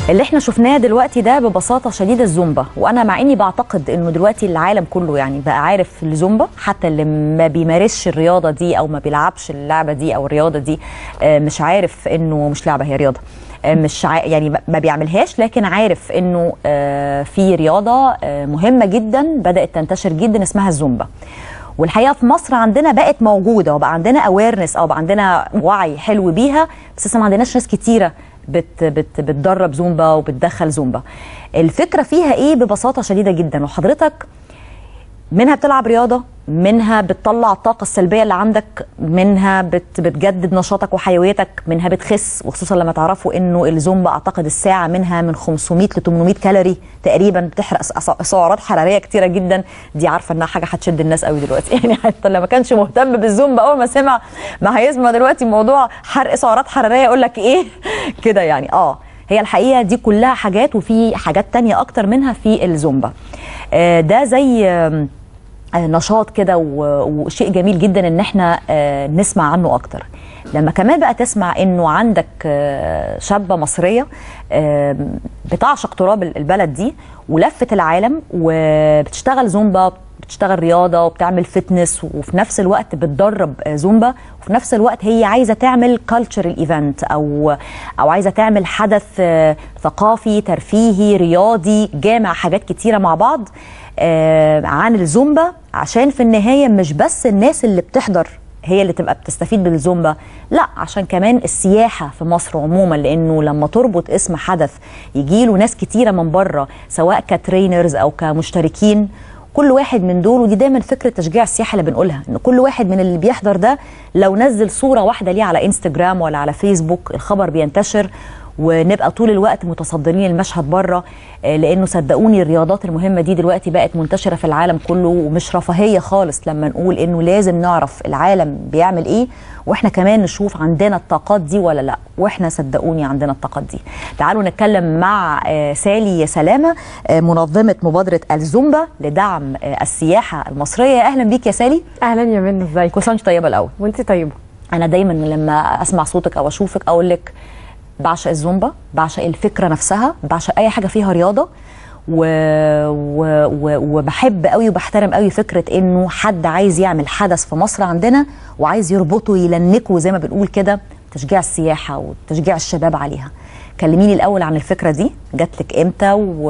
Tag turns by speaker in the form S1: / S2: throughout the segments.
S1: اللي احنا شفناه دلوقتي ده ببساطه شديده الزومبا وانا مع اني بعتقد انه دلوقتي العالم كله يعني بقى عارف الزومبا حتى اللي ما بيمارسش الرياضه دي او ما بيلعبش اللعبه دي او الرياضه دي آه، مش عارف انه مش لعبه هي رياضه آه، مش عا... يعني ما بيعملهاش لكن عارف انه آه، في رياضه آه، مهمه جدا بدات تنتشر جدا اسمها الزومبا والحقيقه في مصر عندنا بقت موجوده وبقى عندنا اويرنس او بقى عندنا وعي حلو بيها بس لسه ما عندناش ناس كتيره بت بت بتدرب زومبا وبتدخل زومبا الفكره فيها ايه ببساطه شديده جدا وحضرتك منها بتلعب رياضه منها بتطلع الطاقه السلبيه اللي عندك منها بت بتجدد نشاطك وحيويتك منها بتخس وخصوصا لما تعرفوا انه الزومبا اعتقد الساعه منها من 500 ل 800 كالوري تقريبا بتحرق س- سعرات حراريه كتيره جدا دي عارفه انها حاجه هتشد الناس قوي دلوقتي يعني حتى لما كانش مهتم بالزومبا اول ما سمع ما هيسمع دلوقتي موضوع حرق سعرات حراريه يقول لك ايه كده يعني اه هي الحقيقه دي كلها حاجات وفي حاجات تانية اكتر منها في الزومبا آه، ده زي آم، آه، نشاط كده و- وشيء جميل جدا ان احنا آه، نسمع عنه اكتر لما كمان بقى تسمع انه عندك آه، شابه مصريه آه، بتعشق تراب البلد دي ولفت العالم وبتشتغل زومبا بتشتغل رياضه وبتعمل فتنس وفي نفس الوقت بتدرب آه، زومبا وفي نفس الوقت هي عايزه تعمل كالتشرال ايفنت او او عايزه تعمل حدث آه، ثقافي ترفيهي رياضي جامع حاجات كتيره مع بعض آه، عن الزومبا عشان في النهايه مش بس الناس اللي بتحضر هي اللي تبقى بتستفيد بالزومبا لا عشان كمان السياحة في مصر عموما لأنه لما تربط اسم حدث يجيله ناس كتيرة من بره سواء كترينرز أو كمشتركين كل واحد من دول ودي دايما فكرة تشجيع السياحة اللي بنقولها ان كل واحد من اللي بيحضر ده لو نزل صورة واحدة ليه على انستجرام ولا على فيسبوك الخبر بينتشر ونبقى طول الوقت متصدرين المشهد بره آه، لانه صدقوني الرياضات المهمه دي دلوقتي بقت منتشره في العالم كله ومش رفاهيه خالص لما نقول انه لازم نعرف العالم بيعمل ايه واحنا كمان نشوف عندنا الطاقات دي ولا لا واحنا صدقوني عندنا الطاقات دي تعالوا نتكلم مع آه، سالي سلامه آه، منظمه مبادره الزومبا لدعم آه، السياحه المصريه اهلا بيك يا سالي
S2: اهلا يا منى ازيك
S1: كل سنه وانت طيبه الاول
S2: وانت طيبه
S1: انا دايما لما اسمع صوتك او اشوفك اقول لك بعشق الزومبا بعشق الفكره نفسها بعشق اي حاجه فيها رياضه و... و... و... وبحب قوي وبحترم قوي فكره انه حد عايز يعمل حدث في مصر عندنا وعايز يربطه يلنكه زي ما بنقول كده تشجيع السياحه وتشجيع الشباب عليها كلميني الاول عن الفكره دي جات لك امتى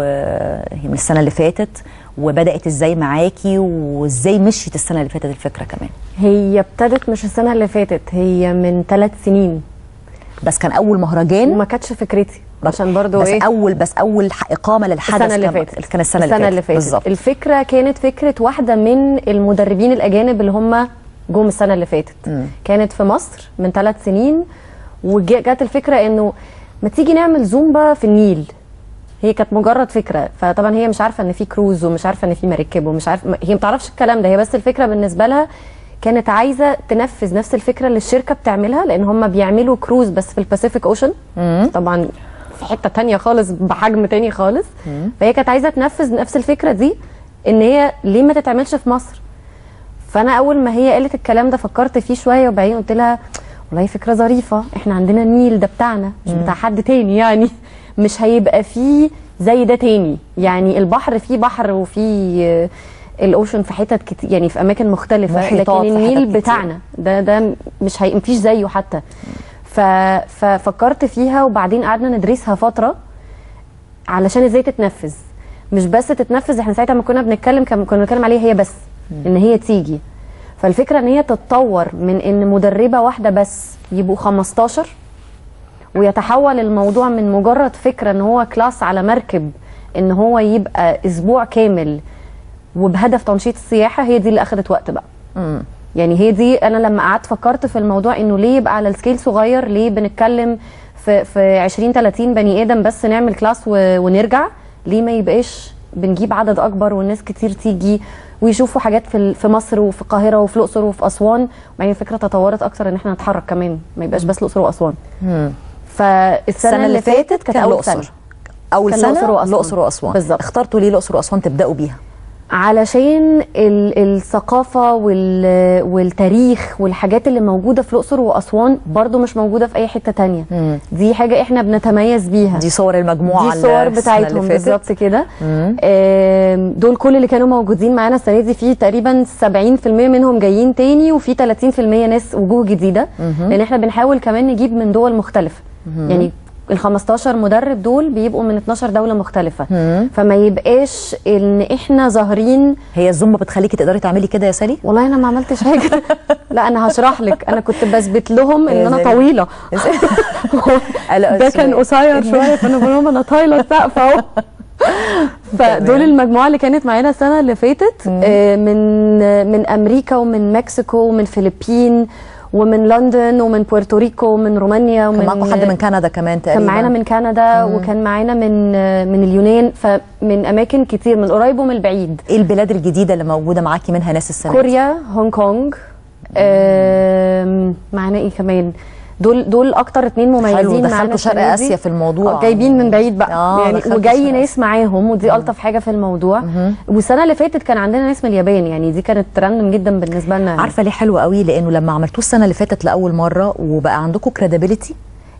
S1: وهي من السنه اللي فاتت وبدات ازاي معاكي وازاي مشيت السنه اللي فاتت الفكره كمان
S2: هي ابتدت مش السنه اللي فاتت هي من ثلاث سنين
S1: بس كان اول مهرجان
S2: وما كانتش فكرتي عشان برضو
S1: بس
S2: ايه
S1: اول بس اول ح- اقامه للحدث
S2: السنه اللي
S1: كان-
S2: فاتت
S1: كان السنه,
S2: السنه اللي فاتت
S1: بالظبط
S2: الفكره كانت فكره واحده من المدربين الاجانب اللي هم جم السنه اللي فاتت
S1: مم.
S2: كانت في مصر من ثلاث سنين وجت الفكره انه ما تيجي نعمل زومبا في النيل هي كانت مجرد فكره فطبعا هي مش عارفه ان في كروز ومش عارفه ان في مراكب ومش عارفه هي ما تعرفش الكلام ده هي بس الفكره بالنسبه لها كانت عايزه تنفذ نفس الفكره اللي الشركه بتعملها لان هم بيعملوا كروز بس في الباسيفيك اوشن طبعا في حته تانية خالص بحجم تاني خالص فهي كانت عايزه تنفذ نفس الفكره دي ان هي ليه ما تتعملش في مصر فانا اول ما هي قالت الكلام ده فكرت فيه شويه وبعدين قلت لها والله فكره ظريفه احنا عندنا النيل ده بتاعنا مش بتاع حد تاني يعني مش هيبقى فيه زي ده تاني يعني البحر فيه بحر وفيه آه، الاوشن في حتت كتير يعني في اماكن مختلفه
S1: محيطات
S2: لكن
S1: في حتت
S2: النيل
S1: كتير.
S2: بتاعنا ده ده مش هي مفيش زيه حتى ف... ففكرت فيها وبعدين قعدنا ندرسها فتره علشان ازاي تتنفذ مش بس تتنفذ احنا ساعتها ما كنا بنتكلم كان- كنا بنتكلم عليها هي بس ان هي تيجي فالفكره ان هي تتطور من ان مدربه واحده بس يبقوا 15 ويتحول الموضوع من مجرد فكره ان هو كلاس على مركب ان هو يبقى اسبوع كامل وبهدف تنشيط السياحه هي دي اللي اخذت وقت بقى يعني هي دي انا لما قعدت فكرت في الموضوع انه ليه يبقى على السكيل صغير ليه بنتكلم في في 20 30 بني ادم بس نعمل كلاس و- ونرجع ليه ما يبقاش بنجيب عدد اكبر والناس كتير تيجي ويشوفوا حاجات في ال- في مصر وفي القاهره وفي الاقصر وفي اسوان وبعدين الفكره تطورت اكتر ان احنا نتحرك كمان ما يبقاش بس الاقصر واسوان فالسنه اللي فاتت كانت اول سنه
S1: اول
S2: كان
S1: سنه
S2: الأقصر وأسوان.
S1: الاقصر واسوان
S2: بالظبط.
S1: اخترتوا ليه الاقصر واسوان تبداوا بيها
S2: علشان ال- الثقافة وال- والتاريخ والحاجات اللي موجودة في الأقصر وأسوان برضو مش موجودة في أي حتة تانية
S1: مم.
S2: دي حاجة احنا بنتميز بيها
S1: دي صور المجموعه
S2: دي الصور
S1: السنة
S2: بتاعتهم
S1: اللي فاتت.
S2: بالظبط كده
S1: مم.
S2: آم، دول كل اللي كانوا موجودين معانا السنه دي في تقريبا 70% منهم جايين تاني وفي 30% ناس وجوه جديده لان احنا بنحاول كمان نجيب من دول مختلفه يعني ال 15 مدرب دول بيبقوا من 12 دوله مختلفه
S1: مم.
S2: فما يبقاش ان احنا ظاهرين
S1: هي الزومبا بتخليكي تقدري تعملي كده يا سالي
S2: والله انا ما عملتش حاجه لا انا هشرح لك انا كنت بثبت لهم ان
S1: يا
S2: انا
S1: زلمة.
S2: طويله
S1: لا،
S2: ده كان
S1: سوري.
S2: قصير شويه فانا بقول لهم انا طايله السقف اهو فدول المجموعه اللي كانت معانا السنه اللي فاتت آه، من آه، من امريكا ومن مكسيكو ومن فلبين ومن لندن ومن بورتوريكو ومن رومانيا
S1: كان
S2: ومن
S1: معاكم حد من كندا كمان تقريبا
S2: كان معانا من كندا وكان معانا من آه، من اليونان فمن اماكن كتير من القريب ومن البعيد
S1: ايه البلاد الجديده اللي موجوده معاكي منها ناس السنه دي؟
S2: كوريا هونج كونج آم، معانا ايه كمان دول دول اكتر اتنين مميزين
S1: حلو
S2: معانا
S1: دخلتوا شرق
S2: السنة دي.
S1: اسيا في الموضوع
S2: آه، جايبين من بعيد بقى
S1: آه،
S2: يعني
S1: دخلتوا
S2: وجاي
S1: شرق
S2: ناس معاهم ودي الطف حاجه في الموضوع والسنه اللي فاتت كان عندنا ناس من اليابان يعني دي كانت راندم جدا بالنسبه لنا يعني.
S1: عارفه ليه حلو قوي لانه لما عملتوه السنه اللي فاتت لاول مره وبقى عندكم كريديبيليتي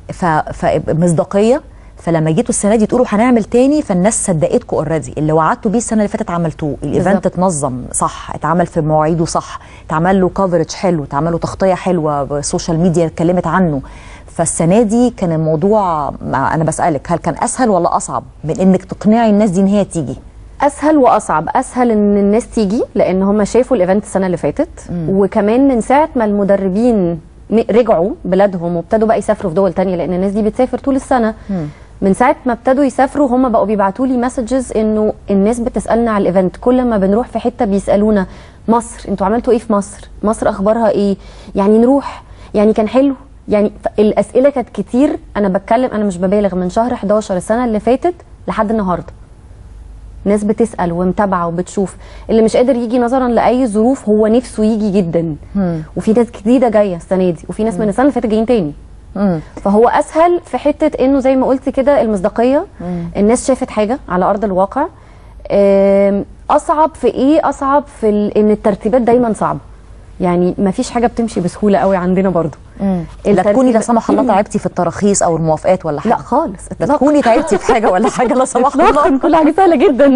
S1: فمصداقيه فلما جيتوا السنه دي تقولوا هنعمل تاني فالناس صدقتكم اوريدي اللي وعدتوا بيه السنه اللي فاتت عملتوه الايفنت
S2: بالظبط.
S1: اتنظم صح اتعمل في مواعيده صح اتعمل له كفرج حلو اتعمل له تغطيه حلوه السوشيال ميديا اتكلمت عنه فالسنه دي كان الموضوع ما انا بسالك هل كان اسهل ولا اصعب من انك تقنعي الناس دي ان هي تيجي
S2: اسهل واصعب اسهل ان الناس تيجي لان هم شافوا الايفنت السنه اللي فاتت وكمان من ساعه ما المدربين م- رجعوا بلادهم وابتدوا بقى يسافروا في دول تانية لان الناس دي بتسافر طول السنه من ساعه ما ابتدوا يسافروا هم بقوا بيبعتوا لي مسجز انه الناس بتسالنا على الايفنت كل ما بنروح في حته بيسالونا مصر انتوا عملتوا ايه في مصر مصر اخبارها ايه يعني نروح يعني كان حلو يعني ف- الاسئله كانت كتير انا بتكلم انا مش ببالغ من شهر 11 السنه اللي فاتت لحد النهارده ناس بتسال ومتابعه وبتشوف اللي مش قادر يجي نظرا لاي ظروف هو نفسه يجي جدا وفي ناس جديده جايه السنه دي وفي ناس من السنه اللي فاتت جايين تاني فهو اسهل في حته انه زي ما قلت كده المصداقيه الناس شافت حاجه على ارض الواقع آم، اصعب في ايه اصعب في ال- ان الترتيبات دايما صعبه يعني ما فيش حاجه بتمشي بسهوله قوي عندنا برضو
S1: لا تكوني لا
S2: الترتيب-
S1: سمح الله تعبتي في التراخيص او الموافقات ولا حاجه
S2: لا خالص
S1: لا
S2: اطلاقا
S1: تكوني تعبتي في حاجه ولا حاجه لا سمح الله
S2: اطلاقا كل حاجه سهله جدا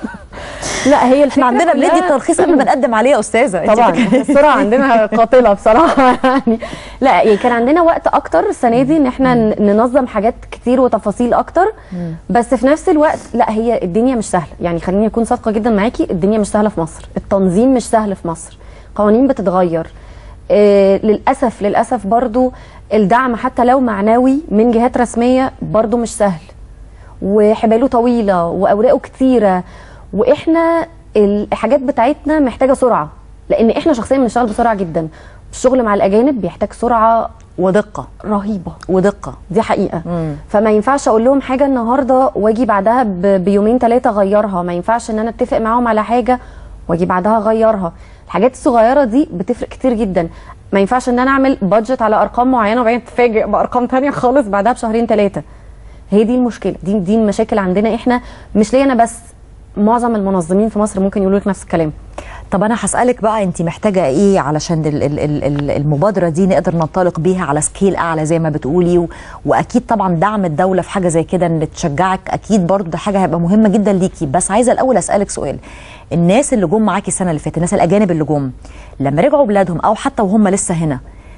S2: لا هي الفكره
S1: احنا عندنا بندي
S2: كلها-
S1: الترخيص قبل ما نقدم عليه يا استاذه أنت
S2: طبعا
S1: فاكرة؟
S2: السرعه عندنا قاتله بصراحه يعني لا يعني كان عندنا وقت اكتر السنه دي ان احنا ن- ننظم حاجات كتير وتفاصيل اكتر بس في نفس الوقت لا هي الدنيا مش سهله يعني خليني اكون صادقه جدا معاكي الدنيا مش سهله في مصر التنظيم مش سهل في مصر قوانين بتتغير آه للاسف للاسف برضو الدعم حتى لو معنوي من جهات رسميه برضو مش سهل وحباله طويله واوراقه كتيره واحنا الحاجات بتاعتنا محتاجه سرعه لان احنا شخصيا بنشتغل بسرعه جدا الشغل مع الاجانب بيحتاج سرعه
S1: ودقه
S2: رهيبه
S1: ودقه
S2: دي حقيقه
S1: مم.
S2: فما ينفعش اقول لهم حاجه النهارده واجي بعدها ب- بيومين ثلاثه اغيرها ما ينفعش ان انا اتفق معاهم على حاجه واجي بعدها اغيرها الحاجات الصغيره دي بتفرق كتير جدا ما ينفعش ان انا اعمل بادجت على ارقام معينه وبعدين اتفاجئ بارقام تانية خالص بعدها بشهرين ثلاثه هي دي المشكله دي دي المشاكل عندنا احنا مش ليا انا بس معظم المنظمين في مصر ممكن يقولوا لك نفس الكلام
S1: طب انا هسالك بقى انت محتاجه ايه علشان ال- ال- ال- ال- المبادره دي نقدر ننطلق بيها على سكيل اعلى زي ما بتقولي و... واكيد طبعا دعم الدوله في حاجه زي كده ان تشجعك اكيد برضو ده حاجه هيبقى مهمه جدا ليكي بس عايزه الاول اسالك سؤال الناس اللي جم معاكي السنه اللي فاتت الناس الاجانب اللي جم لما رجعوا بلادهم او حتى وهم لسه هنا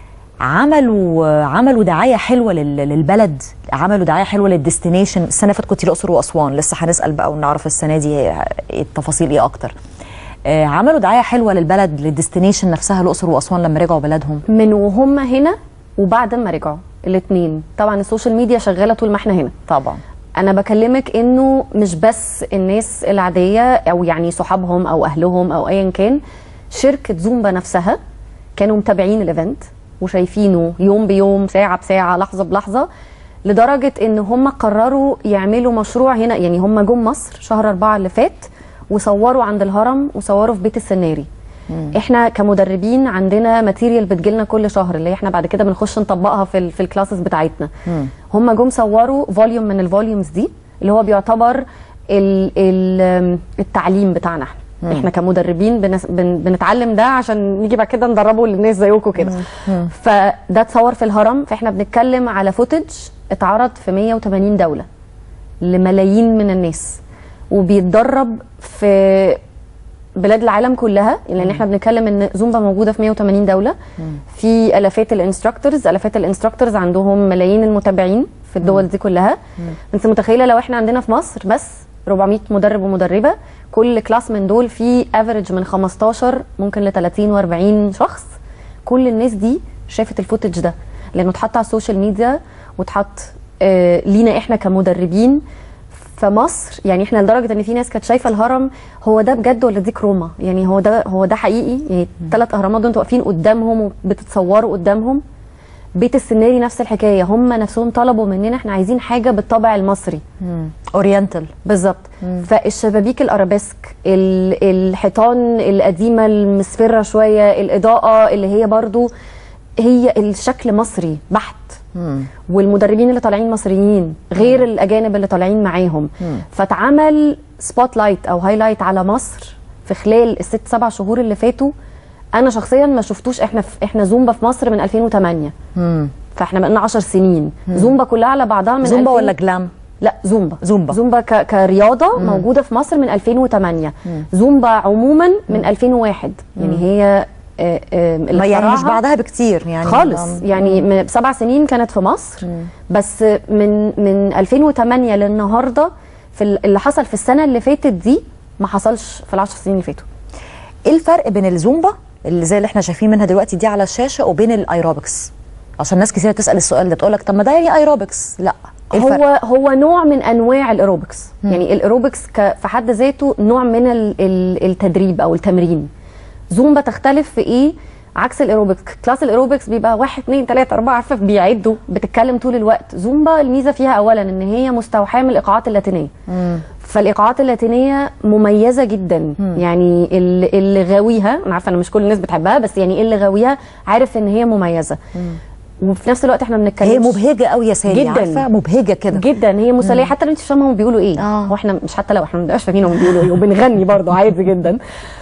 S1: عملوا عملوا دعايه حلوه لل- للبلد عملوا دعايه حلوه للديستنيشن السنه اللي فاتت كنت الاقصر واسوان لسه هنسال بقى ونعرف السنه دي إيه التفاصيل ايه اكتر آه، عملوا دعايه حلوه للبلد للديستنيشن نفسها الاقصر واسوان لما رجعوا بلدهم
S2: من وهم هنا وبعد ما رجعوا الاثنين طبعا السوشيال ميديا شغاله طول ما احنا هنا
S1: طبعا
S2: انا بكلمك انه مش بس الناس العاديه او يعني صحابهم او اهلهم او ايا كان شركه زومبا نفسها كانوا متابعين الايفنت وشايفينه يوم بيوم ساعه بساعه لحظه بلحظه لدرجه ان هم قرروا يعملوا مشروع هنا يعني هم جم مصر شهر أربعة اللي فات وصوروا عند الهرم وصوروا في بيت السناري احنا كمدربين عندنا ماتيريال بتجيلنا كل شهر اللي احنا بعد كده بنخش نطبقها في ال في الكلاسز بتاعتنا هم جم صوروا فوليوم من الفوليومز دي اللي هو بيعتبر ال ال التعليم بتاعنا احنا احنا كمدربين بنس... بن... بنتعلم ده عشان نيجي بعد كده ندربه للناس زيكم كده فده اتصور في الهرم فاحنا بنتكلم على فوتج اتعرض في 180 دوله لملايين من الناس وبيتدرب في بلاد العالم كلها لان احنا بنتكلم ان زومبا موجوده في 180 دوله في الافات الانستراكتورز الافات الانستراكتورز عندهم ملايين المتابعين في الدول دي كلها انت متخيله لو احنا عندنا في مصر بس 400 مدرب ومدربه كل كلاس من دول فيه افريج من 15 ممكن ل 30 و40 شخص كل الناس دي شافت الفوتج ده لانه اتحط على السوشيال ميديا واتحط آه لينا احنا كمدربين فمصر يعني احنا لدرجه ان في ناس كانت شايفه الهرم هو ده بجد ولا دي كروما يعني هو ده هو ده حقيقي يعني الثلاث اهرامات دول انتوا واقفين قدامهم وبتتصوروا قدامهم بيت السناري نفس الحكايه هم نفسهم طلبوا مننا احنا عايزين حاجه بالطابع المصري
S1: اورينتال
S2: بالظبط فالشبابيك الارابيسك ال- الحيطان القديمه المصفره شويه الاضاءه اللي هي برضو هي الشكل مصري بحت والمدربين اللي طالعين مصريين غير الاجانب اللي طالعين معاهم فاتعمل سبوت لايت او هايلايت على مصر في خلال الست سبع شهور اللي فاتوا انا شخصيا ما شفتوش احنا في احنا زومبا في مصر من 2008 فاحنا بقالنا 10 سنين زومبا كلها على بعضها من
S1: زومبا
S2: 2000
S1: ولا جلام
S2: لا زومبا
S1: زومبا.
S2: زومبا ك... كرياضه مم. موجوده في مصر من 2008 زومبا عموما من 2001 يعني هي آه، آه، اللي
S1: ما يعني مش
S2: اخترعها
S1: بعدها بكتير يعني
S2: خالص يعني من بسبع سنين كانت في مصر بس من من 2008 للنهارده في ال- اللي حصل في السنه اللي فاتت دي ما حصلش في العشر سنين اللي فاتوا
S1: ايه الفرق بين الزومبا اللي زي اللي احنا شايفين منها دلوقتي دي على الشاشه وبين الايروبكس عشان ناس كتير تسال السؤال ده تقول لك طب ما ده يعني ايروبكس لا ايه الفرق
S2: هو هو نوع من انواع الايروبكس يعني الايروبكس ك- في حد ذاته نوع من ال- ال- التدريب او التمرين زومبا تختلف في ايه عكس الايروبكس كلاس الايروبكس بيبقى واحد اتنين تلاته اربعه عارفه بيعدوا بتتكلم طول الوقت زومبا الميزه فيها اولا ان هي مستوحاه من الايقاعات اللاتينيه فالايقاعات اللاتينيه مميزه جدا يعني اللي, اللي غاويها انا عارفه ان مش كل الناس بتحبها بس يعني اللي غاويها عارف ان هي مميزه وفي نفس الوقت احنا بنتكلم
S1: هي مبهجه قوي يا سالي
S2: جداً.
S1: عارفه مبهجه كده
S2: جدا هي مسليه حتى لو انت مش فاهمه هم بيقولوا ايه
S1: آه.
S2: هو احنا مش حتى لو احنا ما بنبقاش فاهمين هم بيقولوا ايه وبنغني برضه عادي جدا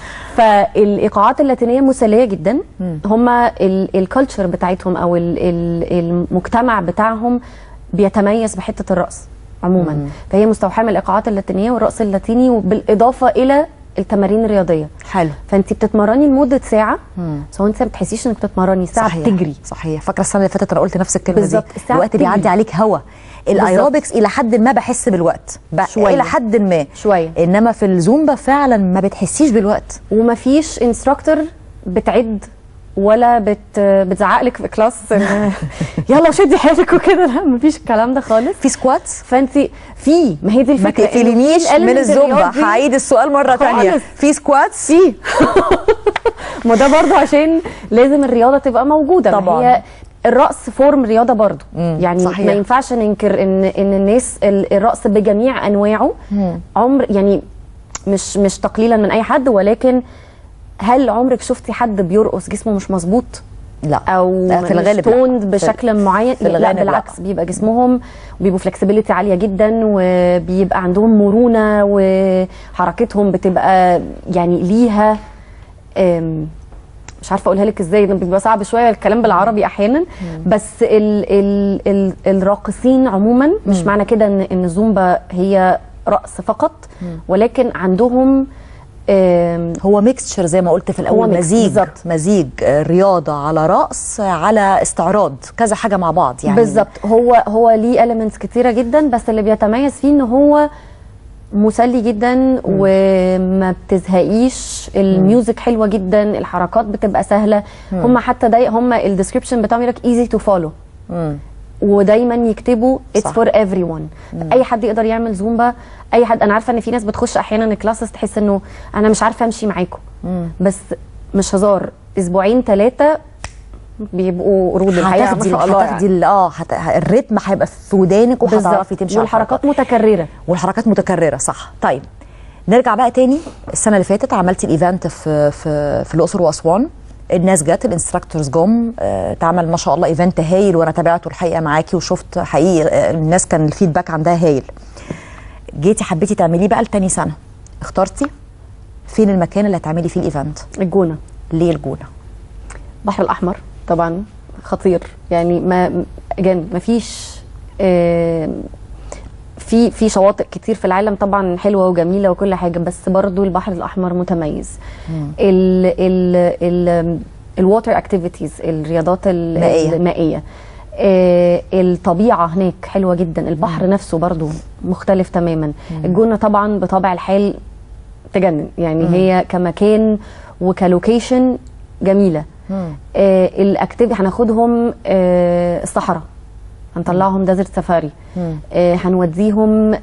S2: فالايقاعات اللاتينيه مسليه جدا هم الكالتشر بتاعتهم او ال- ال- المجتمع بتاعهم بيتميز بحته الرقص عموما فهي مستوحاه من الايقاعات اللاتينيه والرقص اللاتيني وبالاضافه الى التمارين الرياضيه
S1: حلو
S2: فانت بتتمرني لمده ساعه سواء انت ما بتحسيش انك بتتمرني ساعه
S1: صحيح
S2: بتجري
S1: صحيح فاكره السنه اللي فاتت انا قلت نفس الكلمه
S2: بالظبط،
S1: دي
S2: الساعة
S1: الوقت
S2: بتجري.
S1: بيعدي عليك هوا الايروبكس الى حد ما بحس بالوقت ب-
S2: شوية.
S1: الى حد ما
S2: شوية.
S1: انما في الزومبا فعلا ما بتحسيش بالوقت
S2: ومفيش انستراكتور بتعد ولا بت بتزعق لك في كلاس إن يلا شدي حيلك وكده لا مفيش الكلام ده خالص
S1: في سكواتس
S2: فانت في ما هي دي
S1: ما
S2: الفكره
S1: تقفلينيش
S2: إن
S1: من
S2: element
S1: الزومبا
S2: الرياضي-
S1: هعيد السؤال مره تانية
S2: خالص.
S1: في سكواتس
S2: في ما ده برضه عشان لازم الرياضه تبقى موجوده ما
S1: طبعاً.
S2: هي الرقص فورم رياضه برضه
S1: مم،
S2: يعني
S1: صحيح.
S2: ما ينفعش ننكر ان ان الناس ال- الرقص بجميع انواعه عمر يعني مش مش تقليلا من اي حد ولكن هل عمرك شفتي حد بيرقص جسمه مش مظبوط
S1: لا
S2: او
S1: لا، في الغالب لا.
S2: توند
S1: في-
S2: بشكل معين
S1: في
S2: لا
S1: الغالب لا.
S2: بالعكس بيبقى جسمهم بيبقوا فلكسبيليتي عاليه جدا وبيبقى عندهم مرونه وحركتهم بتبقى يعني ليها أم، مش عارفه اقولها لك ازاي ده بيبقى صعب شويه الكلام بالعربي احيانا بس ال ال ال الراقصين عموما مش معنى كده ان ان الزومبا هي رقص فقط ولكن عندهم أم،
S1: هو ميكستشر زي ما قلت في الاول
S2: هو ميكس،
S1: مزيج
S2: بالظبط.
S1: مزيج آه، رياضه على رقص على استعراض كذا حاجه مع بعض يعني
S2: بالظبط هو هو ليه elements كتيره جدا بس اللي بيتميز فيه ان هو مسلي جدا وما بتزهقيش الميوزك حلوه جدا الحركات بتبقى سهله هم حتى داي هم الديسكربشن بتاعهم يقول لك ايزي تو فولو
S1: مم.
S2: ودايما يكتبوا اتس
S1: صح.
S2: فور ايفري ون اي حد يقدر يعمل زومبا اي حد انا عارفه ان في ناس بتخش احيانا الكلاسز تحس انه انا مش عارفه امشي معاكم بس مش هزار اسبوعين ثلاثه بيبقوا قرود الحقيقه ما
S1: هتاخدي
S2: شاء الله
S1: هتاخدي
S2: يعني.
S1: ال- اه هت... الريتم هيبقى في ودانك وهتعرفي تمشي على
S2: والحركات
S1: الحركات.
S2: متكرره
S1: والحركات متكرره صح طيب نرجع بقى تاني السنه اللي فاتت عملتي الايفنت في في في الاقصر واسوان الناس جت الانستراكتورز جم آه، اتعمل ما شاء الله ايفنت هايل وانا تابعته الحقيقه معاكي وشفت حقيقي آه، الناس كان الفيدباك عندها هايل جيتي حبيتي تعمليه بقى لتاني سنه اخترتي فين المكان اللي هتعملي فيه الايفنت
S2: الجونه
S1: ليه الجونه
S2: البحر الاحمر طبعا خطير يعني ما جن ما فيش آه، في في شواطئ كتير في العالم طبعا حلوه وجميله وكل حاجه بس برضو البحر الاحمر متميز ال ال ال الووتر اكتيفيتيز الرياضات ال-
S1: مائية.
S2: المائيه آه، الطبيعه هناك حلوه جدا البحر نفسه برضو مختلف تماما الجونه طبعا بطبع الحال تجنن يعني هي كمكان وكلوكيشن جميله آه الاكتيفيتي هناخدهم آه الصحراء هنطلعهم ديزرت سفاري آه هنوديهم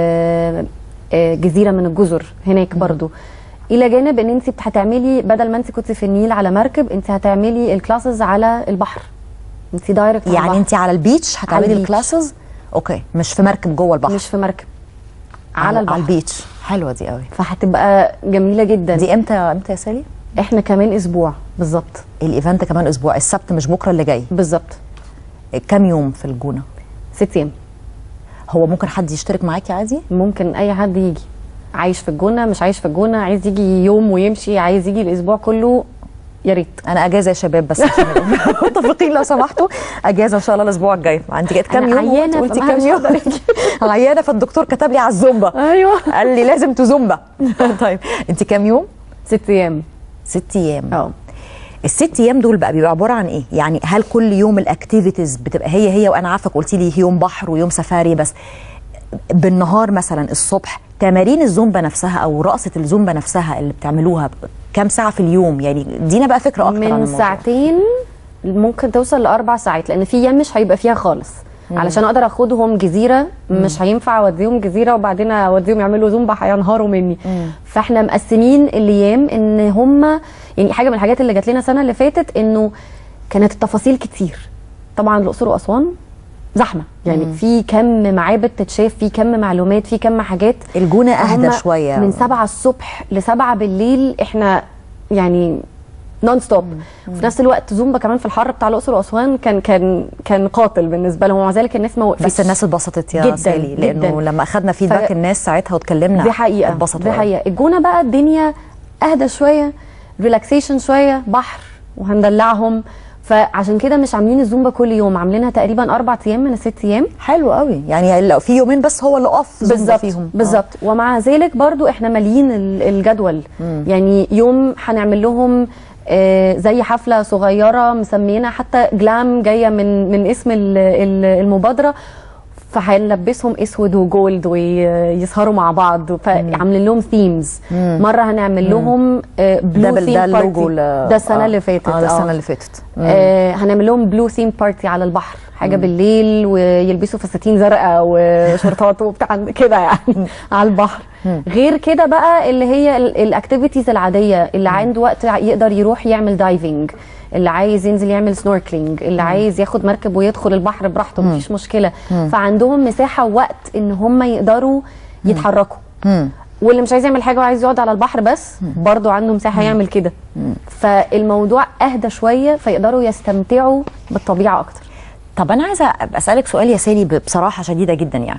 S2: آه آه جزيره من الجزر هناك برضو الى جانب ان انت هتعملي بدل ما انت كنت في النيل على مركب انت هتعملي الكلاسز على البحر انت دايركت على
S1: يعني
S2: البحر.
S1: انت على البيتش هتعملي
S2: البيتش.
S1: الكلاسز اوكي مش في مركب جوه البحر
S2: مش في مركب على البحر
S1: على البيتش حلوه دي قوي
S2: فهتبقى جميله جدا
S1: دي امتى امتى يا سالي
S2: احنا كمان اسبوع بالظبط
S1: الايفنت كمان اسبوع السبت مش بكره اللي جاي
S2: بالظبط
S1: كام يوم في الجونه
S2: ست ايام
S1: هو ممكن حد يشترك معاكي عادي
S2: ممكن اي حد يجي عايش في الجونه مش عايش في الجونه عايز يجي يوم ويمشي عايز يجي الاسبوع كله يا ريت
S1: انا اجازه يا شباب بس عشان نبقى متفقين لو سمحتوا اجازه ان شاء الله الاسبوع الجاي عندي كده كام
S2: أنا
S1: يوم
S2: عيانة
S1: قلتي
S2: فما
S1: كام
S2: مش
S1: يوم
S2: هقدر أجي.
S1: عيانه فالدكتور كتب لي على الزومبا
S2: ايوه
S1: قال لي لازم تزومبا طيب انت كام يوم
S2: ست ايام
S1: ست ايام
S2: اه
S1: الست ايام دول بقى بيبقى عباره عن ايه يعني هل كل يوم الاكتيفيتيز بتبقى هي هي وانا عارفه قلتي لي يوم بحر ويوم سفاري بس بالنهار مثلا الصبح تمارين الزومبا نفسها او رقصه الزومبا نفسها اللي بتعملوها كام ساعه في اليوم يعني ادينا بقى فكره اكتر عن
S2: من
S1: الموضوع.
S2: ساعتين ممكن توصل لاربع ساعات لان في ايام مش هيبقى فيها خالص علشان اقدر اخدهم جزيره مش هينفع اوديهم جزيره وبعدين اوديهم يعملوا زومبا هينهاروا مني فاحنا مقسمين الايام ان هم يعني حاجه من الحاجات اللي جات لنا السنه اللي فاتت انه كانت التفاصيل كتير طبعا الاقصر واسوان زحمه يعني في كم معابد تتشاف في كم معلومات في كم حاجات
S1: الجونه اهدى
S2: فهم
S1: شويه
S2: من سبعة الصبح لسبعة بالليل احنا يعني نون ستوب وفي نفس الوقت زومبا كمان في الحر بتاع الاقصر واسوان كان كان كان قاتل بالنسبه لهم ومع ذلك الناس ما وقفتش
S1: بس الناس اتبسطت يا
S2: جداً،
S1: سالي لانه
S2: جداً.
S1: لما اخذنا فيدباك
S2: ف-
S1: الناس ساعتها واتكلمنا
S2: دي حقيقه
S1: اتبسطوا
S2: دي
S1: أوي.
S2: حقيقه الجونه بقى الدنيا اهدى شويه ريلاكسيشن شويه بحر وهندلعهم فعشان كده مش عاملين الزومبا كل يوم عاملينها تقريبا اربع ايام من الست ايام
S1: حلو قوي يعني لو في يومين بس هو اللي اوف زومبا
S2: بالظبط
S1: فيهم
S2: بالظبط ومع ذلك برضو احنا ماليين ال- الجدول يعني يوم هنعمل لهم آه، زي حفله صغيره مسمينها حتى جلام جايه من من اسم ال- ال- المبادره فهنلبسهم اسود وجولد ويسهروا مع بعض فعاملين لهم ثيمز مره هنعمل لهم
S1: ده
S2: بلو
S1: بال-
S2: ثيم
S1: ده اللوجو
S2: بارتي
S1: ال-
S2: ده السنه
S1: آه.
S2: اللي فاتت
S1: اه ده
S2: آه.
S1: السنه اللي فاتت
S2: آه هنعمل لهم بلو ثيم بارتي على البحر حاجه بالليل ويلبسوا فساتين زرقاء وشورتات وبتاع كده يعني على البحر غير كده بقى اللي هي الاكتيفيتيز العاديه اللي عنده وقت يقدر يروح يعمل دايفنج اللي عايز ينزل يعمل سنوركلينج اللي عايز ياخد مركب ويدخل البحر براحته مفيش مشكله فعندهم مساحه ووقت ان هم يقدروا يتحركوا واللي مش عايز يعمل حاجه وعايز يقعد على البحر بس برضه عنده مساحه يعمل كده فالموضوع اهدى شويه فيقدروا يستمتعوا بالطبيعه اكتر
S1: طب انا عايزه اسالك سؤال يا سالي بصراحه شديده جدا يعني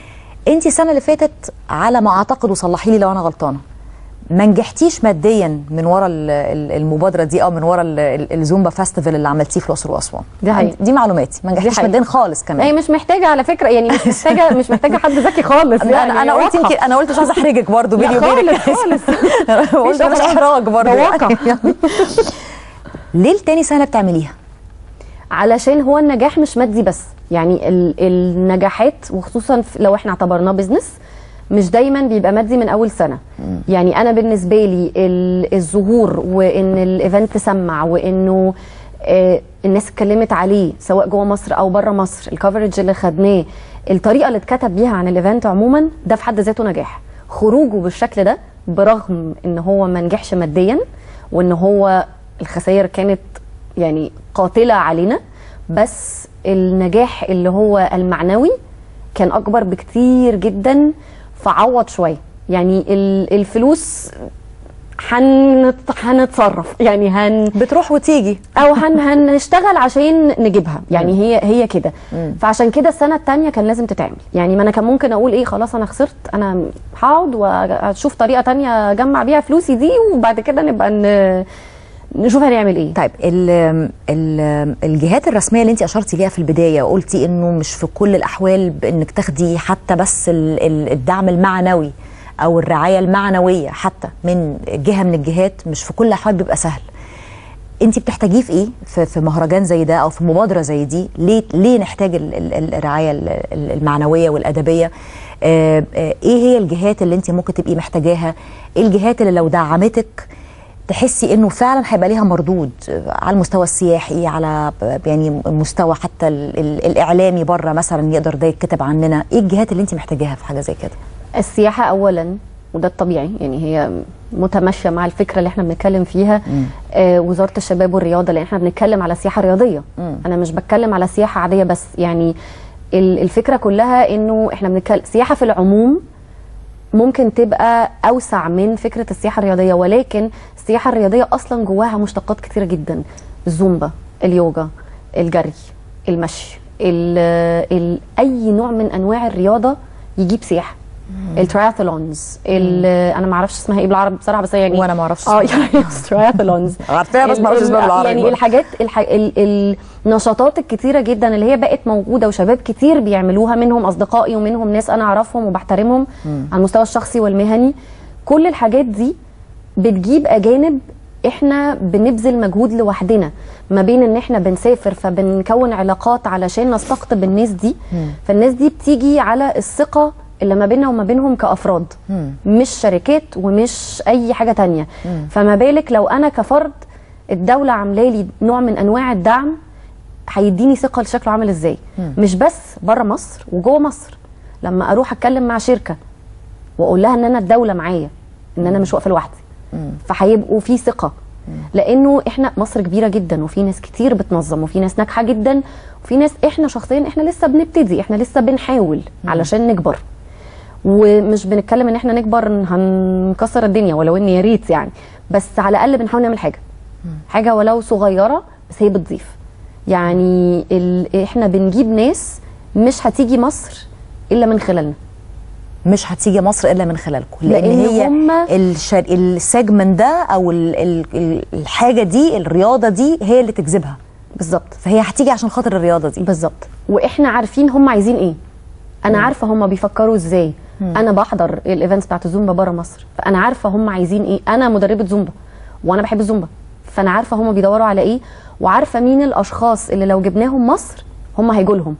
S1: انت السنه اللي فاتت على ما اعتقد وصلحي لي لو انا غلطانه ما نجحتيش ماديا من ورا ال- ال- المبادره دي او من ورا ال- ال- الزومبا فيستيفال اللي عملتيه في الاقصر واسوان
S2: دي حقيقة.
S1: دي معلوماتي ما نجحتيش
S2: حقيقة.
S1: ماديا خالص كمان
S2: هي مش محتاجه على فكره يعني مش محتاجه مش محتاجه حد ذكي خالص يعني
S1: انا انا قلت
S2: واضحة.
S1: يمكن انا قلت مش عايزه احرجك برضه
S2: لا
S1: بيني وبينك
S2: خالص خالص
S1: قلت مش
S2: إحراج.
S1: احراج برضه
S2: ده
S1: يعني.
S2: واقع.
S1: ليه التاني سنه بتعمليها؟
S2: علشان هو النجاح مش مادي بس يعني ال- النجاحات وخصوصا في- لو احنا اعتبرناه بزنس مش دايما بيبقى مادي من اول سنه يعني انا بالنسبه لي ال- الظهور وان الايفنت سمع وانه آه، الناس اتكلمت عليه سواء جوه مصر او بره مصر الكفرج اللي خدناه الطريقه اللي اتكتب بيها عن الايفنت عموما ده في حد ذاته نجاح خروجه بالشكل ده برغم ان هو ما نجحش ماديا وان هو الخسائر كانت يعني قاتله علينا بس النجاح اللي هو المعنوي كان اكبر بكتير جدا فعوض شويه يعني ال- الفلوس هنت- هنتصرف يعني هن
S1: بتروح وتيجي
S2: او هن هنشتغل عشان نجيبها يعني هي هي كده فعشان كده السنه الثانيه كان لازم تتعمل يعني ما انا كان ممكن اقول ايه خلاص انا خسرت انا هقعد واشوف طريقه تانية اجمع بيها فلوسي دي وبعد كده نبقى ن- نشوف هنعمل ايه
S1: طيب ال ال الجهات الرسميه اللي انت اشرتي ليها في البدايه وقلتي انه مش في كل الاحوال بانك تاخدي حتى بس ال- ال- الدعم المعنوي او الرعايه المعنويه حتى من جهه من الجهات مش في كل الاحوال بيبقى سهل انت بتحتاجيه في ايه في, في مهرجان زي ده او في مبادره زي دي ليه ليه نحتاج ال- ال- الرعايه ال- ال- المعنويه والادبيه آه، آه، ايه هي الجهات اللي انت ممكن تبقي محتاجاها ايه الجهات اللي لو دعمتك تحسي انه فعلا هيبقى ليها مردود على المستوى السياحي على يعني المستوى حتى ال ال الاعلامي بره مثلا يقدر ده يتكتب عننا ايه الجهات اللي انت محتاجاها في حاجه زي كده
S2: السياحه اولا وده الطبيعي يعني هي متماشيه مع الفكره اللي احنا بنتكلم فيها آه وزاره الشباب والرياضه لان احنا بنتكلم على سياحه رياضيه
S1: مم.
S2: انا مش بتكلم على سياحه عاديه بس يعني ال- الفكره كلها انه احنا بنتكلم سياحه في العموم ممكن تبقى اوسع من فكره السياحه الرياضيه ولكن السياحه الرياضيه اصلا جواها مشتقات كتيره جدا الزومبا اليوجا الجري المشي ال ال اي نوع من انواع الرياضه يجيب سياحه التراثلونز انا ما اعرفش اسمها ايه بالعربي بصراحه بس يعني
S1: وانا ما اعرفش
S2: اه
S1: اسمها.
S2: يعني تراثلونز
S1: عارفاها بس ما اعرفش
S2: ال-
S1: اسمها بالعربي
S2: يعني
S1: برضه.
S2: الحاجات الح... ال... النشاطات الكتيره جدا اللي هي بقت موجوده وشباب كتير بيعملوها منهم اصدقائي ومنهم ناس انا اعرفهم وبحترمهم على المستوى الشخصي والمهني كل الحاجات دي بتجيب اجانب احنا بنبذل مجهود لوحدنا ما بين ان احنا بنسافر فبنكون علاقات علشان نستقطب الناس دي فالناس دي بتيجي على الثقه اللي ما بيننا وما بينهم كافراد مش شركات ومش اي حاجه تانية فما بالك لو انا كفرد الدوله عامله لي نوع من انواع الدعم هيديني ثقه لشكله عامل ازاي مش بس بره مصر وجوه مصر لما اروح اتكلم مع شركه واقول لها ان انا الدوله معايا ان انا مش واقفه لوحدي فهيبقوا في ثقه لانه احنا مصر كبيره جدا وفي ناس كتير بتنظم وفي ناس ناجحه جدا وفي ناس احنا شخصيا احنا لسه بنبتدي احنا لسه بنحاول علشان نكبر ومش بنتكلم ان احنا نكبر إن هنكسر الدنيا ولو ان يا ريت يعني بس على الاقل بنحاول نعمل حاجه حاجه ولو صغيره بس هي بتضيف يعني ال... احنا بنجيب ناس مش هتيجي مصر الا من خلالنا
S1: مش هتيجي مصر الا من خلالكم لان,
S2: لأن
S1: هي
S2: هما-
S1: الشر... السيجمنت ده او ال... ال... ال- الحاجه دي الرياضه دي هي اللي تجذبها
S2: بالظبط
S1: فهي هتيجي عشان خاطر الرياضه دي
S2: بالظبط واحنا عارفين هم عايزين ايه انا عارفه هم بيفكروا ازاي انا بحضر الايفنتس بتاعت الزومبا بره مصر فانا عارفه هم عايزين ايه انا مدربه زومبا وانا بحب الزومبا فانا عارفه هم بيدوروا على ايه وعارفه مين الاشخاص اللي لو جبناهم مصر هم هيجوا لهم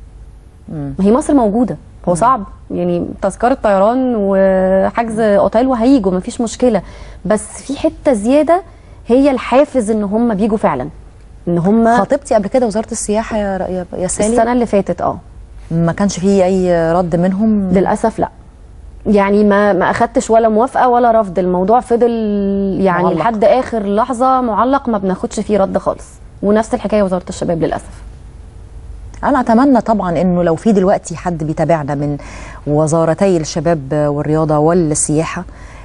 S2: ما هي مصر موجوده هو صعب يعني تذكره طيران وحجز اوتيل وهيجوا مفيش مشكله بس في حته زياده هي الحافز ان هم بيجوا فعلا ان هم
S1: خاطبتي قبل كده وزاره السياحه يا يا, يا سالي
S2: السنه اللي فاتت اه
S1: ما كانش فيه اي رد منهم
S2: للاسف لا يعني ما ما اخدتش ولا موافقه ولا رفض الموضوع فضل يعني
S1: معلق.
S2: لحد اخر لحظه معلق ما بناخدش فيه رد خالص ونفس الحكايه وزاره الشباب للاسف
S1: انا اتمنى طبعا انه لو في دلوقتي حد بيتابعنا من وزارتي الشباب والرياضه والسياحه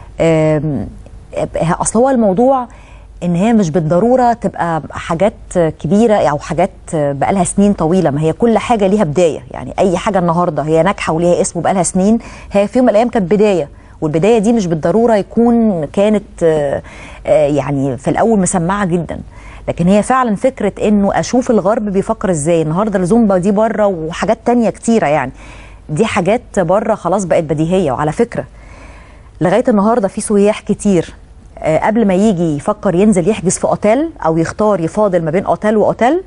S1: آم، اصل هو الموضوع ان هي مش بالضروره تبقى حاجات كبيره او حاجات بقالها سنين طويله ما هي كل حاجه ليها بدايه يعني اي حاجه النهارده هي ناجحه وليها اسم وبقالها سنين هي في يوم من الايام كانت بدايه والبدايه دي مش بالضروره يكون كانت آه، آه، يعني في الاول مسمعه جدا لكن هي فعلا فكره انه اشوف الغرب بيفكر ازاي النهارده الزومبا دي بره وحاجات تانية كتيره يعني دي حاجات بره خلاص بقت بديهيه وعلى فكره لغايه النهارده في سياح كتير آه، قبل ما يجي يفكر ينزل يحجز في اوتيل او يختار يفاضل ما بين اوتيل واوتيل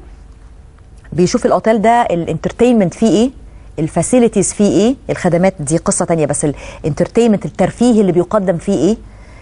S1: بيشوف الاوتيل ده الانترتينمنت فيه ايه الفاسيلتيز فيه ايه الخدمات دي قصه تانية بس الانترتينمنت الترفيه اللي بيقدم فيه ايه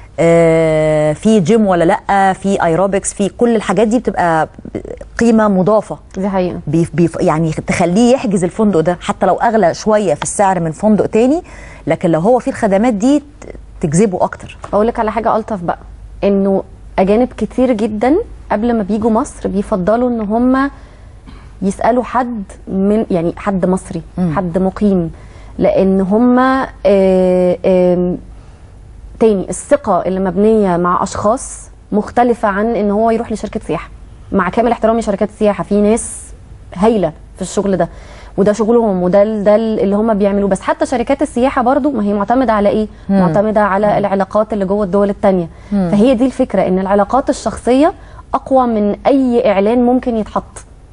S1: آه في جيم ولا لا في ايروبكس في كل الحاجات دي بتبقى قيمه مضافه
S2: دي حقيقه
S1: بيف بيف يعني تخليه يحجز الفندق ده حتى لو اغلى شويه في السعر من فندق تاني لكن لو هو فيه الخدمات دي ت- تجذبه اكتر
S2: اقول لك على حاجه الطف بقى انه اجانب كتير جدا قبل ما بيجوا مصر بيفضلوا ان هم يسالوا حد من يعني حد مصري
S1: مم.
S2: حد مقيم لان هم آه، آم، تاني الثقه اللي مبنيه مع اشخاص مختلفه عن ان هو يروح لشركه سياحه مع كامل احترامي لشركات السياحه في ناس هايله في الشغل ده وده شغلهم وده ال- ده ال- اللي هم بيعملوه بس حتى شركات السياحه برضو ما هي معتمده على ايه معتمده على العلاقات اللي جوه الدول التانية فهي دي الفكره ان العلاقات الشخصيه اقوى من اي اعلان ممكن يتحط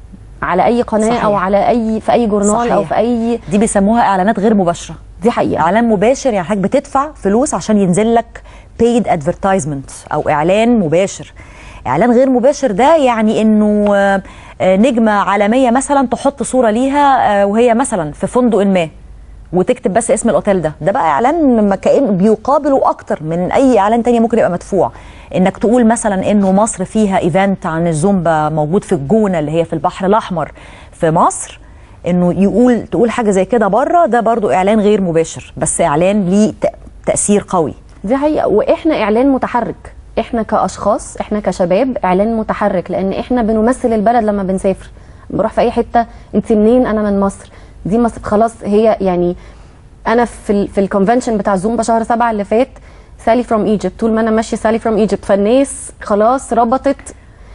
S2: على اي قناه
S1: صحيح.
S2: او على اي في اي جورنال
S1: صحيح.
S2: او في اي
S1: دي بيسموها اعلانات غير مباشره
S2: دي حقيقه
S1: اعلان مباشر يعني حضرتك بتدفع فلوس عشان ينزل لك paid advertisement او اعلان مباشر اعلان غير مباشر ده يعني انه آه، آه، نجمه عالميه مثلا تحط صوره ليها آه، وهي مثلا في فندق ما وتكتب بس اسم الاوتيل ده ده بقى اعلان ما كأن بيقابله اكتر من اي اعلان تاني ممكن يبقى مدفوع انك تقول مثلا انه مصر فيها ايفنت عن الزومبا موجود في الجونه اللي هي في البحر الاحمر في مصر انه يقول تقول حاجه زي كده بره ده برضو اعلان غير مباشر بس اعلان ليه تأ- تاثير قوي
S2: دي حقيقة واحنا اعلان متحرك احنا كاشخاص احنا كشباب اعلان متحرك لان احنا بنمثل البلد لما بنسافر بروح في اي حته انت منين انا من مصر دي مصر خلاص هي يعني انا في ال في الكونفنشن بتاع زومبا شهر سبعة اللي فات سالي فروم ايجيبت طول ما انا ماشيه سالي فروم ايجيبت فالناس خلاص ربطت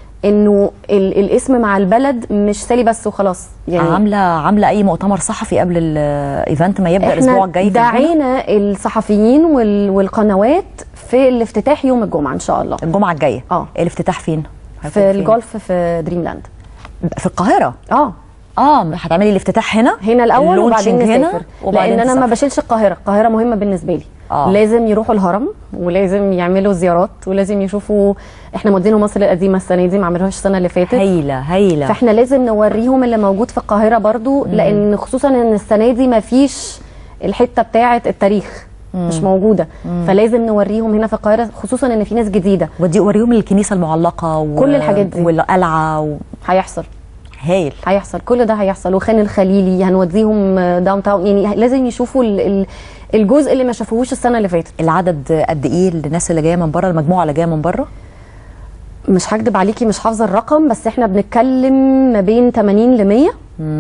S2: انه ال الاسم مع البلد مش سالي بس وخلاص
S1: يعني عامله عامله اي مؤتمر صحفي قبل الايفنت ما يبدا الاسبوع
S2: احنا
S1: الجاي في الجونة؟
S2: دعينا الصحفيين وال والقنوات في الافتتاح يوم الجمعه ان شاء الله
S1: الجمعه الجايه
S2: اه.
S1: الافتتاح فين هيكون
S2: في
S1: فين؟
S2: الجولف في دريم لاند
S1: في القاهره
S2: اه
S1: اه هتعملي الافتتاح هنا
S2: هنا الاول وبعدين
S1: اللونشنج
S2: نسافر
S1: وبعدين
S2: لان انا ما
S1: تسافر.
S2: بشيلش القاهره القاهره مهمه بالنسبه لي
S1: آه.
S2: لازم يروحوا الهرم ولازم يعملوا زيارات ولازم يشوفوا احنا مودينهم مصر القديمه السنه دي ما عملوهاش السنه اللي فاتت
S1: هايله هايله
S2: فاحنا لازم نوريهم اللي موجود في القاهره برضو لان خصوصا ان السنه دي ما فيش الحته بتاعه التاريخ مش موجوده فلازم نوريهم هنا في القاهره خصوصا ان في ناس جديده
S1: ودي وريهم الكنيسه المعلقه و...
S2: كل الحاجات دي.
S1: والقلعه و...
S2: هيحصل
S1: هايل
S2: هيحصل كل ده هيحصل وخان الخليلي هنوديهم داون تاون يعني لازم يشوفوا ال- ال- الجزء اللي ما شافوهوش السنه اللي فاتت
S1: العدد قد ايه الناس اللي جايه من بره المجموعه اللي جايه من بره
S2: مش هكدب عليكي مش حافظه الرقم بس احنا بنتكلم ما بين 80 ل 100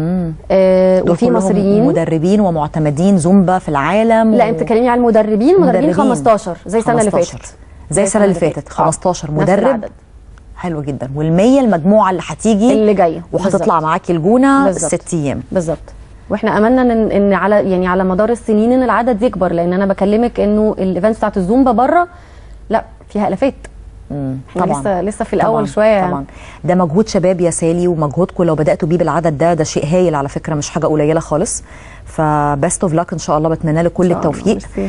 S2: آه
S1: دول
S2: وفي
S1: كلهم
S2: مصريين
S1: مدربين ومعتمدين زومبا في العالم
S2: لا
S1: و-
S2: انت تكلمي على المدربين المدربين
S1: مدربين.
S2: 15 زي السنه اللي
S1: 15.
S2: فاتت
S1: زي السنه اللي فاتت
S2: آه.
S1: 15
S2: نفس
S1: مدرب
S2: العدد.
S1: حلو جدا وال100 المجموعه اللي هتيجي
S2: اللي جايه
S1: وهتطلع
S2: بالظبط.
S1: معاكي الجونه
S2: بالظبط.
S1: ست ايام
S2: بالظبط واحنا املنا ان ان على يعني على مدار السنين ان العدد يكبر لان انا بكلمك انه الايفنتس بتاعت الزومبا بره لا فيها الافات
S1: مم.
S2: احنا
S1: طبعا
S2: لسه لسه في الاول
S1: طبعاً.
S2: شويه يعني.
S1: طبعا ده مجهود شباب يا سالي ومجهودكم لو بداتوا بيه بالعدد ده ده شيء هايل على فكره مش حاجه قليله خالص فبست اوف لاك ان شاء الله بتمنى لك كل
S2: إن شاء الله.
S1: التوفيق
S2: ميرسي.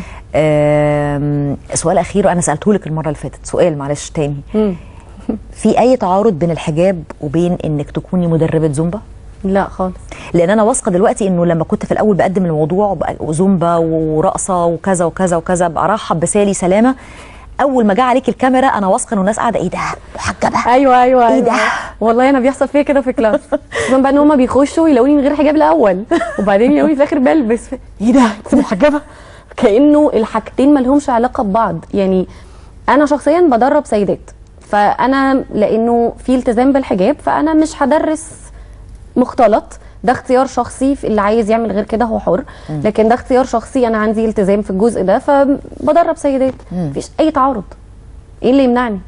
S1: آم، سؤال اخير وانا سالته لك المره اللي فاتت سؤال معلش تاني
S2: مم.
S1: في اي تعارض بين الحجاب وبين انك تكوني مدربه زومبا
S2: لا خالص
S1: لان انا واثقه دلوقتي انه لما كنت في الاول بقدم الموضوع وبقى- وزومبا ورقصه وكذا وكذا وكذا برحب بسالي سلامه اول ما جه عليك الكاميرا انا واثقه ان الناس قاعده ايه ده محجبه
S2: ايوه ايوه
S1: إيه
S2: ايوه
S1: ده؟
S2: والله انا بيحصل فيا كده في كلاس خصوصا بقى ان هم بيخشوا يلاقوني من غير حجاب الاول وبعدين يلاقوني في الاخر بلبس ايه ده انت محجبه كانه الحاجتين ما لهمش علاقه ببعض يعني انا شخصيا بدرب سيدات فانا لانه في التزام بالحجاب فانا مش هدرس مختلط ده اختيار شخصي في اللي عايز يعمل غير كده هو حر لكن ده اختيار شخصي انا عندي التزام في الجزء ده فبدرب سيدات مفيش اي تعارض ايه اللي يمنعني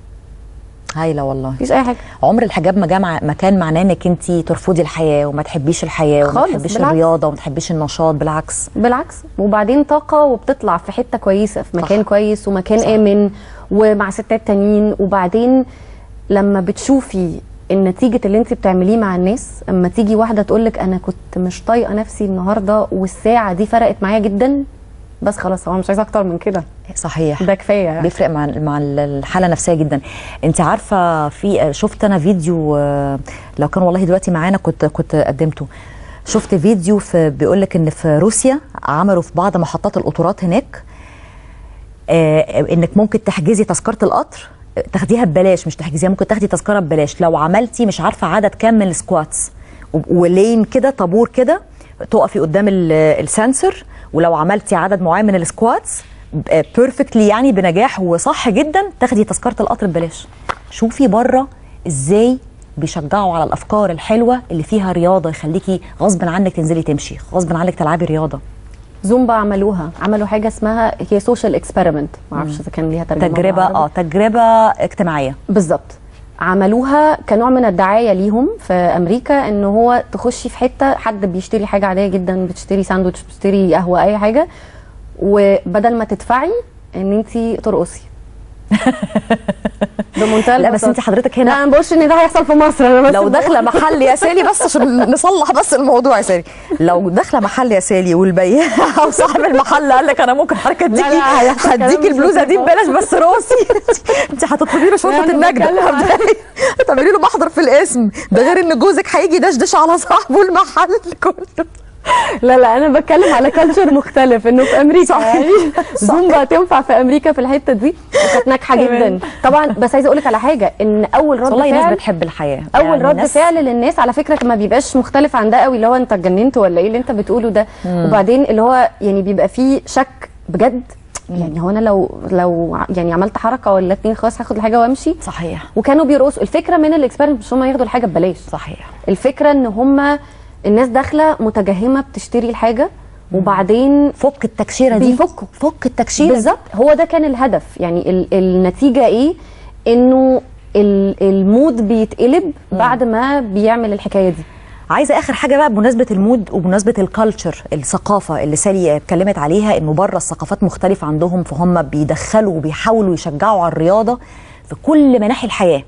S1: هايله والله
S2: مفيش اي حاجه
S1: عمر الحجاب ما جمع ما كان معناه انك انت ترفضي الحياه وما تحبيش الحياه وما
S2: خالص،
S1: تحبيش
S2: بالعكس.
S1: الرياضه وما تحبيش النشاط بالعكس
S2: بالعكس وبعدين طاقه وبتطلع في حته كويسه في مكان
S1: صح.
S2: كويس ومكان
S1: صح.
S2: امن ومع ستات تانيين وبعدين لما بتشوفي النتيجة اللي انت بتعمليه مع الناس اما تيجي واحدة تقولك انا كنت مش طايقة نفسي النهاردة والساعة دي فرقت معايا جدا بس خلاص هو مش عايزة اكتر من كده
S1: صحيح
S2: ده كفاية يعني.
S1: بيفرق مع مع الحاله النفسيه جدا انت عارفه في شفت انا فيديو آه، لو كان والله دلوقتي معانا كنت كنت قدمته شفت فيديو في بيقول لك ان في روسيا عملوا في بعض محطات القطارات هناك آه، انك ممكن تحجزي تذكره القطر آه، تاخديها ببلاش مش تحجزيها ممكن تاخدي تذكره ببلاش لو عملتي مش عارفه عدد كام من السكواتس و- ولين كده طابور كده تقفي قدام ال- السنسور ولو عملتي عدد معين من السكواتس بيرفكتلي يعني بنجاح وصح جدا تاخدي تذكره القطر ببلاش شوفي بره ازاي بيشجعوا على الافكار الحلوه اللي فيها رياضه يخليكي غصب عنك تنزلي تمشي غصب عنك تلعبي رياضه
S2: زومبا عملوها عملوا حاجه اسمها هي سوشيال اكسبيرمنت ما اعرفش اذا كان ليها ترجمه
S1: تجربه
S2: بالعربي.
S1: اه تجربه اجتماعيه
S2: بالظبط عملوها كنوع من الدعايه ليهم في امريكا ان هو تخشي في حته حد بيشتري حاجه عاديه جدا بتشتري ساندوتش بتشتري قهوه اي حاجه وبدل ما تدفعي ان انت ترقصي بمنتهى
S1: لا بس
S2: البساطة.
S1: انت حضرتك
S2: لا
S1: هنا
S2: انا ما بقولش ان ده هيحصل في مصر انا بس
S1: لو
S2: بقول-
S1: داخله محل يا سالي بس عشان نصلح بس الموضوع يا سالي لو داخله محل يا سالي والبياع او صاحب المحل قال لك انا ممكن حضرتك اديكي
S2: لا، هيحصل كلام
S1: هديكي
S2: مش
S1: البلوزه دي
S2: لطيف.
S1: ببلاش بس راسي انت هتطلبي له شرطه
S2: أنا
S1: النجده
S2: بتكلم عن-
S1: هتعملي له محضر في الاسم ده غير ان جوزك هيجي يدشدش على صاحبه المحل كله
S2: لا لا انا بتكلم على كلتشر مختلف انه في امريكا
S1: صح.
S2: يعني زومبا تنفع في امريكا في الحته دي وكانت ناجحه
S1: تمام.
S2: جدا طبعا بس عايزه اقول لك على حاجه ان اول رد
S1: والله ناس
S2: فعل
S1: بتحب الحياه
S2: اول
S1: يعني
S2: رد
S1: ناس-
S2: فعل للناس على فكره ما بيبقاش مختلف عن ده قوي اللي هو انت اتجننت ولا ايه اللي انت بتقوله ده وبعدين اللي هو يعني بيبقى فيه شك بجد يعني هو انا لو لو ع- يعني عملت حركه ولا اتنين خلاص هاخد الحاجه وامشي
S1: صحيح
S2: وكانوا بيرقصوا الفكره من الاكسبيرمنت مش هم ياخدوا الحاجه ببلاش
S1: صحيح
S2: الفكره ان هم الناس داخله متجهمه بتشتري الحاجه وبعدين
S1: فك التكشيره دي
S2: بيفكوا.
S1: فك التكشيره
S2: بالظبط هو ده كان الهدف يعني ال النتيجه ايه انه ال- المود بيتقلب بعد ما بيعمل الحكايه دي
S1: عايزه اخر حاجه بقى بمناسبه المود وبمناسبه الكالتشر الثقافه اللي سالي اتكلمت عليها انه بره الثقافات مختلفه عندهم فهم بيدخلوا وبيحاولوا يشجعوا على الرياضه في كل مناحي الحياه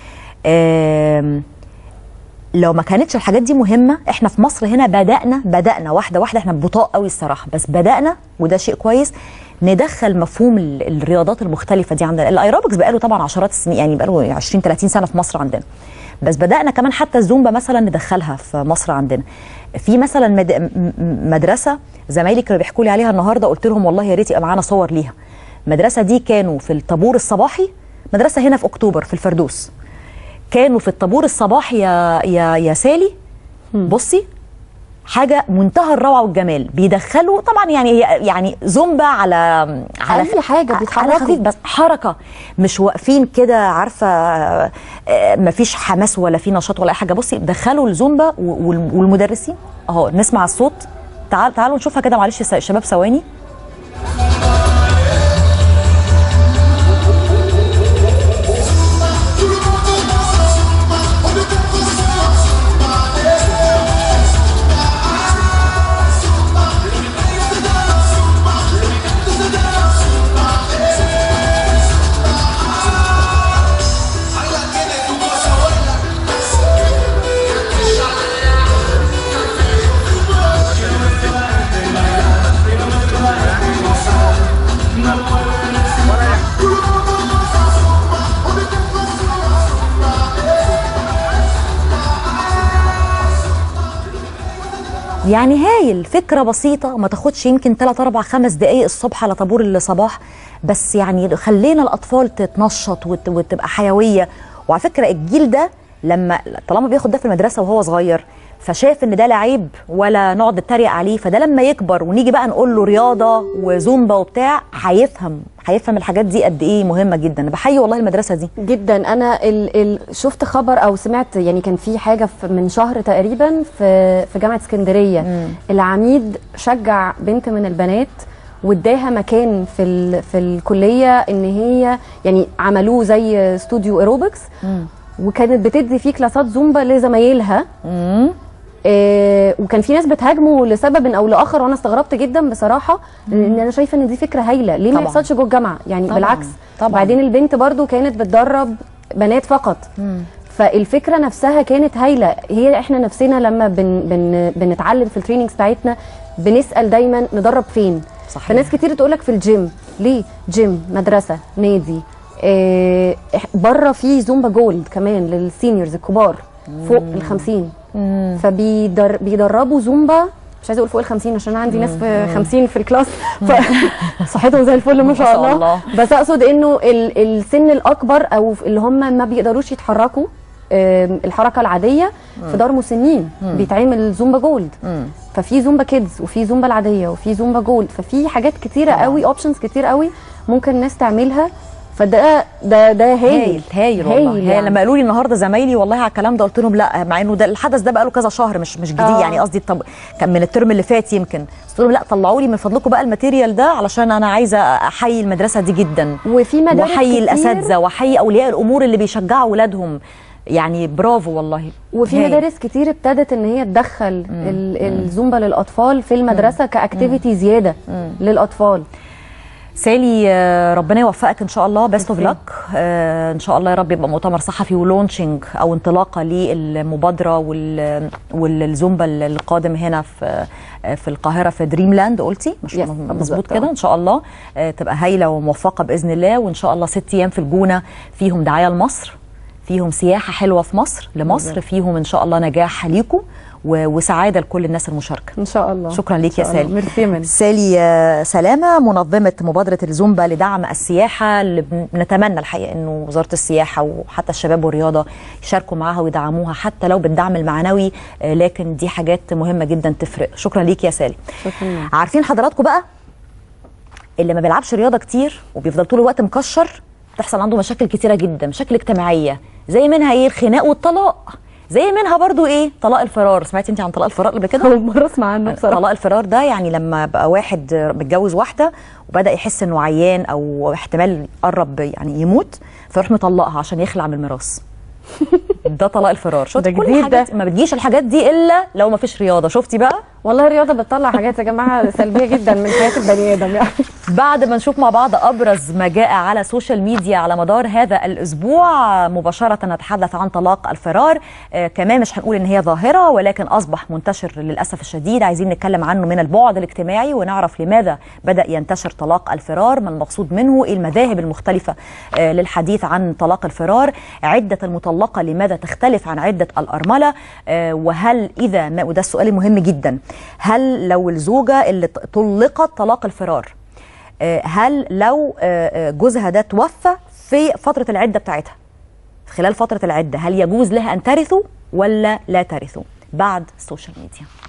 S1: آم، لو ما كانتش الحاجات دي مهمه احنا في مصر هنا بدانا بدانا واحده واحده احنا بطاء قوي الصراحه بس بدانا وده شيء كويس ندخل مفهوم ال- الرياضات المختلفه دي عندنا الايروبكس بقاله طبعا عشرات السنين يعني بقاله 20 30 سنه في مصر عندنا بس بدانا كمان حتى الزومبا مثلا ندخلها في مصر عندنا في مثلا مد... م- م- مدرسه زمايلي كانوا بيحكوا لي عليها النهارده قلت لهم والله يا ريت يبقى معانا صور ليها المدرسه دي كانوا في الطابور الصباحي مدرسه هنا في اكتوبر في الفردوس كانوا في الطابور الصباحي يا يا يا سالي بصي حاجه منتهى الروعه والجمال بيدخلوا طبعا يعني هي يعني زومبا على على
S2: أي حاجة
S1: على
S2: بيتحركوا.
S1: خفيف بس حركه مش واقفين كده عارفه آه، مفيش حماس ولا في نشاط ولا اي حاجه بصي دخلوا الزومبا و- وال- والمدرسين اهو نسمع الصوت تعال تعالوا نشوفها كده معلش يا شباب ثواني يعني هايل فكره بسيطه ما تاخدش يمكن 3 4 5 دقائق الصبح على طابور الصباح بس يعني خلينا الاطفال تتنشط وت- وتبقى حيويه وعلى فكره الجيل ده لما طالما بياخد ده في المدرسه وهو صغير فشاف ان ده لا عيب ولا نقعد نتريق عليه فده لما يكبر ونيجي بقى نقول له رياضه وزومبا وبتاع هيفهم هيفهم الحاجات دي قد ايه مهمه جدا أنا بحيي والله المدرسه دي
S2: جدا انا ال ال شفت خبر او سمعت يعني كان في حاجه في من شهر تقريبا في في جامعه اسكندريه العميد شجع بنت من البنات واداها مكان في ال في الكليه ان هي يعني عملوه زي استوديو ايروبكس وكانت بتدي فيه كلاسات زومبا لزمايلها آه وكان في ناس بتهاجمه لسبب او لاخر وانا استغربت جدا بصراحه لان انا شايفه ان دي فكره هايله ليه ما
S1: طبعاً.
S2: يحصلش جوه الجامعه يعني
S1: طبعاً.
S2: بالعكس
S1: طبعاً.
S2: بعدين البنت برضو كانت بتدرب بنات فقط فالفكره نفسها كانت هايله هي احنا نفسنا لما بن بن بنتعلم في التريننجز بتاعتنا بنسال دايما ندرب فين
S1: صحيح.
S2: فناس كتير تقول لك في الجيم ليه جيم مدرسه نادي آه بره في زومبا جولد كمان للسينيورز الكبار فوق ال 50 فبيدربوا زومبا مش عايزه اقول فوق ال 50 عشان أنا عندي ناس في 50 في الكلاس فصحتهم زي الفل ما شاء
S1: شاء
S2: الله,
S1: الله.
S2: بس اقصد انه ال- السن الاكبر او اللي هم ما بيقدروش يتحركوا آم، الحركه العاديه في دار مسنين بيتعمل زومبا جولد ففي زومبا كيدز وفي زومبا العاديه وفي زومبا جولد ففي حاجات كتيره قوي اوبشنز كتير قوي ممكن الناس تعملها فده ده ده هايل
S1: هايل هايل والله هايل
S2: يعني.
S1: لما قالوا لي النهارده زمايلي والله على الكلام ده قلت لهم لا مع انه ده الحدث ده بقاله كذا شهر مش مش جديد
S2: آه.
S1: يعني قصدي طب كان من الترم اللي فات يمكن قلت لهم لا طلعوا لي من فضلكم بقى الماتيريال ده علشان انا عايزه احيي المدرسه دي جدا
S2: وفي مدارس
S1: واحيي
S2: كتير-
S1: الاساتذه واحيي اولياء الامور اللي بيشجعوا اولادهم يعني برافو والله
S2: وفي
S1: هايل.
S2: مدارس كتير ابتدت ان هي تدخل ال- الزومبا للاطفال في المدرسه كاكتيفيتي زياده للاطفال
S1: سالي آه، ربنا يوفقك ان شاء الله بيست اوف
S2: ميرسي.
S1: لك ان شاء الله يا رب يبقى مؤتمر صحفي ولونشنج او انطلاقه للمبادره وال والزومبا القادم هنا في آه، في القاهره في دريم لاند قلتي مش
S2: Yes،
S1: مظبوط
S2: بالظبط،
S1: كده
S2: آه.
S1: ان شاء الله آه، تبقى هايله وموفقه باذن الله وان شاء الله ست ايام في الجونه فيهم دعايه لمصر فيهم سياحه حلوه في مصر لمصر
S2: بالظبط.
S1: فيهم ان شاء الله نجاح ليكم و- وسعاده لكل الناس المشاركه
S2: ان شاء الله
S1: شكرا ليك يا
S2: إن شاء الله.
S1: سالي
S2: ميرسي يا منى.
S1: سالي آه، سلامه منظمه مبادره الزومبا لدعم السياحه اللي بنتمنى الحقيقه انه وزاره السياحه وحتى الشباب والرياضه يشاركوا معاها ويدعموها حتى لو بالدعم المعنوي آه، لكن دي حاجات مهمه جدا تفرق شكرا ليك يا سالي
S2: شكرا لك.
S1: عارفين حضراتكم بقى اللي ما بيلعبش رياضه كتير وبيفضل طول الوقت مكشر بتحصل عنده مشاكل كتيره جدا مشاكل اجتماعيه زي منها ايه الخناق والطلاق زي منها برضو ايه طلاق الفرار سمعتي انت عن طلاق الفرار قبل كده
S2: اول مره اسمع عنه بصراحه
S1: طلاق الفرار ده يعني لما بقى واحد متجوز واحده وبدا يحس انه عيان او احتمال قرب يعني يموت فيروح مطلقها عشان يخلع من الميراث ده طلاق الفرار شفتي
S2: ده
S1: كل
S2: جديد
S1: الحاجات
S2: ده.
S1: ما بتجيش الحاجات دي الا لو ما فيش رياضه شفتي بقى
S2: والله الرياضه بتطلع حاجات يا جماعه سلبيه جدا من حياه البني ادم يعني
S1: بعد ما نشوف مع بعض ابرز ما جاء على السوشيال ميديا على مدار هذا الاسبوع مباشره نتحدث عن طلاق الفرار آه كمان مش هنقول ان هي ظاهره ولكن اصبح منتشر للاسف الشديد عايزين نتكلم عنه من البعد الاجتماعي ونعرف لماذا بدا ينتشر طلاق الفرار ما المقصود منه ايه المذاهب المختلفه آه للحديث عن طلاق الفرار عده المطلقه لماذا تختلف عن عده الارمله آه وهل اذا ما وده السؤال المهم جدا هل لو الزوجه اللي طلقت طلاق الفرار آه، هل لو آه، آه، جوزها ده توفى في فترة العدة بتاعتها خلال فترة العدة هل يجوز لها أن ترثه ولا لا ترثه بعد السوشيال ميديا